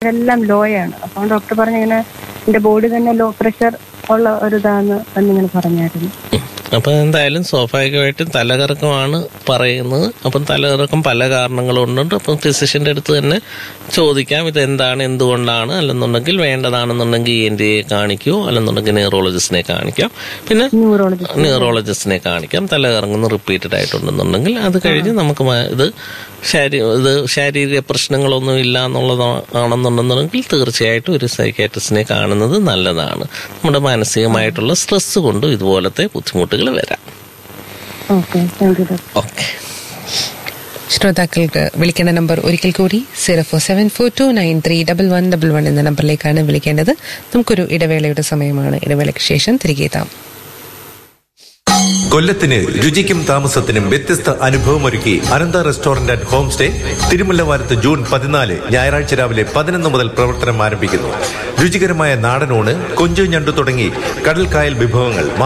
എല്ലാം ലോയാണ് അപ്പോൾ ഡോക്ടർ പറഞ്ഞു ഇങ്ങനെ എന്റെ ബോഡി തന്നെ ലോ പ്രഷർ ഉള്ള ഒരു ഇതാന്ന് എന്നിങ്ങനെ പറഞ്ഞായിരുന്നു അപ്പം എന്തായാലും സ്വാഭാവികമായിട്ടും തലകറക്കമാണ് പറയുന്നത് അപ്പം തലകറക്കം പല കാരണങ്ങളുണ്ട് അപ്പം ഫിസിഷ്യന്റെ അടുത്ത് തന്നെ ചോദിക്കാം ഇത് എന്താണ് എന്തുകൊണ്ടാണ് അല്ലെന്നുണ്ടെങ്കിൽ വേണ്ടതാണെന്നുണ്ടെങ്കിൽ ഇ എൻ ടി എ കാണിക്കൂ അല്ലെന്നുണ്ടെങ്കിൽ ന്യൂറോളജിസ്റ്റിനെ കാണിക്കാം പിന്നെ ന്യൂറോളജിസ്റ്റ് ന്യൂറോളജിസ്റ്റിനെ കാണിക്കാം തല കറങ്ങുന്ന റിപ്പീറ്റഡ് ആയിട്ടുണ്ടെന്നുണ്ടെങ്കിൽ അത് കഴിഞ്ഞ് നമുക്ക് മ- ഇത് ശാരീ ഇത് ശാരീരിക പ്രശ്നങ്ങളൊന്നും ഇല്ല എന്നുള്ളതാണെന്നുണ്ടെന്നുണ്ടെങ്കിൽ തീർച്ചയായിട്ടും ഒരു സൈക്കാട്രിസ്റ്റിനെ കാണുന്നത് നല്ലതാണ് നമ്മുടെ മാനസികമായിട്ടുള്ള സ്ട്രെസ് കൊണ്ടും ഇതുപോലത്തെ ബുദ്ധിമുട്ടുകൾ വരാം okay thank you doctor okay ശ്രോതാക്കൾക്ക് വിളിക്കേണ്ട നമ്പർ ഒരിക്കൽ കൂടി zero four seven four two nine three double one double one എന്ന നമ്പറിലേക്കാണ് വിളിക്കേണ്ടത് നമുക്കൊരു ഇടവേളയുടെ സമയമാണ് ഇടവേളയ്ക്ക് ശേഷം തിരികെ എത്താം കൊല്ലത്തിന് രുചിക്കും താമസത്തിനും വ്യത്യസ്ത അനുഭവമൊരുക്കി Anantha restaurant and home stay തിരുമുല്ലവാരത്ത് ജൂൺ പതിനാല് ഞായറാഴ്ച രാവിലെ പതിനൊന്ന് മുതൽ പ്രവർത്തനം ആരംഭിക്കുന്നു രുചികരമായ നാടനൂണ് കൊഞ്ചു ഞണ്ടു തുടങ്ങി കടൽക്കായൽ വിഭവങ്ങൾ